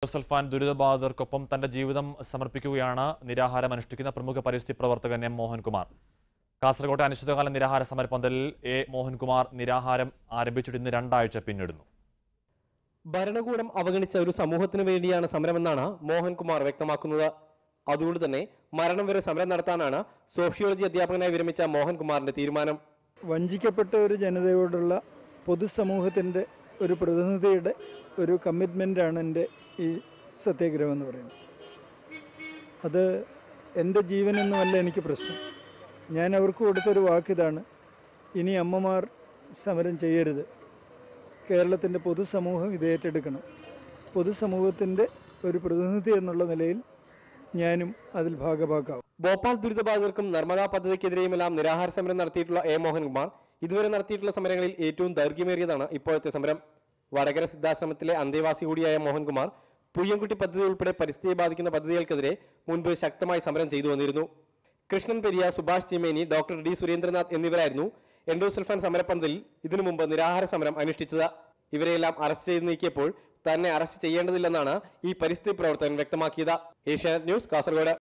സൽഫാൻ ദുരിതബാധിതർക്കൊപ്പം തന്റെ ജീവിതം സമർപ്പിക്കുകയാണ് നിരാഹാരം അനുഷ്ഠിക്കുന്ന പ്രമുഖ പരിസ്ഥിതി പ്രവർത്തകൻ എം മോഹൻകുമാർ കാസർകോട്ടെ അനിശ്ചിതകാല നിരാഹാര സമരപന്തലിൽ എ മോഹൻകുമാർ നിരാഹാരം ആരംഭിച്ചിട്ട് ഇന്ന് രണ്ടാഴ്ച പിന്നിടുന്നു ഭരണകൂടം അവഗണിച്ച ഒരു സമൂഹത്തിന് വേണ്ടിയാണ് സമരമെന്നാണ് മോഹൻകുമാർ വ്യക്തമാക്കുന്നത് അതുകൊണ്ട് തന്നെ മരണം വരെ സമരം നടത്താനാണ് സോഷ്യോളജി അധ്യാപകനായി വിരമിച്ച മോഹൻകുമാറിന്റെ തീരുമാനം വഞ്ചിക്കപ്പെട്ട ഒരു ജനതയോടുള്ള പൊതുസമൂഹത്തിൻ്റെ ഒരു പ്രതിനിധിയുടെ ഒരു കമ്മിറ്റ്മെൻ്റാണ് എൻ്റെ ഈ സത്യാഗ്രഹം എന്ന് പറയുന്നത് അത് എൻ്റെ ജീവനൊന്നുമല്ല എനിക്ക് പ്രശ്നം ഞാൻ അവർക്ക് കൊടുത്തൊരു വാക്കിതാണ് ഇനി അമ്മമാർ സമരം ചെയ്യരുത് കേരളത്തിൻ്റെ പൊതുസമൂഹം ഇത് ഏറ്റെടുക്കണം പൊതുസമൂഹത്തിൻ്റെ ഒരു പ്രതിനിധി എന്നുള്ള നിലയിൽ ഞാനും അതിൽ ഭാഗഭാക്കാവും ഭോപ്പാൽ ദുരിതബാധിതർക്കും നർമ്മദാ പദ്ധതിക്കെതിരെയുമെല്ലാം നിരാഹാര സമരം നടത്തിയിട്ടുള്ള എ മോഹൻകുമാർ ഇതുവരെ നടത്തിയിട്ടുള്ള സമരങ്ങളിൽ ഏറ്റവും ദൈർഘ്യമേറിയതാണ് ഇപ്പോഴത്തെ സമരം വടകര സിദ്ധാശ്രമത്തിലെ അന്തേവാസി കൂടിയായ മോഹൻകുമാർ പുയ്യൻകുട്ടി പദ്ധതി ഉൾപ്പെടെ പരിസ്ഥിതിയെ ബാധിക്കുന്ന പദ്ധതികൾക്കെതിരെ മുൻപ് ശക്തമായി സമരം ചെയ്തു വന്നിരുന്നു കൃഷ്ണൻ പെരിയ സുഭാഷ് ചിമേനി ഡോക്ടർ ഡി സുരേന്ദ്രനാഥ് എന്നിവരായിരുന്നു എൻഡോസൾഫാൻ സമരപ്പന്തലിൽ ഇതിനു മുമ്പ് നിരാഹാര സമരം അനുഷ്ഠിച്ചത് ഇവരെയെല്ലാം അറസ്റ്റ് ചെയ്ത് നീക്കിയപ്പോൾ തന്നെ അറസ്റ്റ് ചെയ്യേണ്ടതില്ലെന്നാണ് ഈ പരിസ്ഥിതി പ്രവർത്തകൻ വ്യക്തമാക്കിയത് ഏഷ്യാനെറ്റ് ന്യൂസ് കാസർഗോഡ്